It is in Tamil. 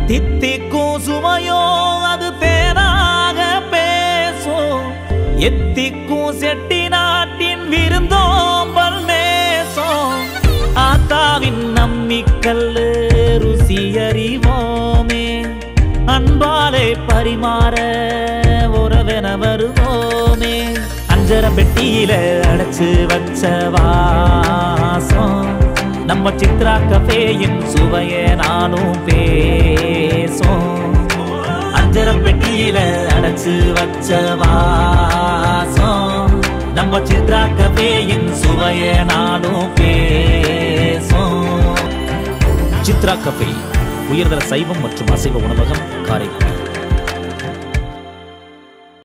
தித்திக்கும் சுவையோ அது தேனாக பேசும் எத்திக்கும் செட்டி நாட்டின் விருந்தோம்பல் நேசம் ஆத்தாவின் நம்பிக்கல்லு ருசி அறிவோமே அன்பாலே பரிமாற உறவென வருவோமே அஞ்சர பெட்டியில அடைச்சு வச்ச வாசம் நம்ம சித்ரா கஃபேயின் சுவைய நானும் பேசும் அஞ்சர பெட்டியில அடைச்சு வச்ச வாசம் நம்ம சித்ரா கஃபேயின் சுவைய நானும் பேசும் சித்ரா கஃபே உயர்தர சைவம் மற்றும் அசைவ உணவகம் காரைக்குடி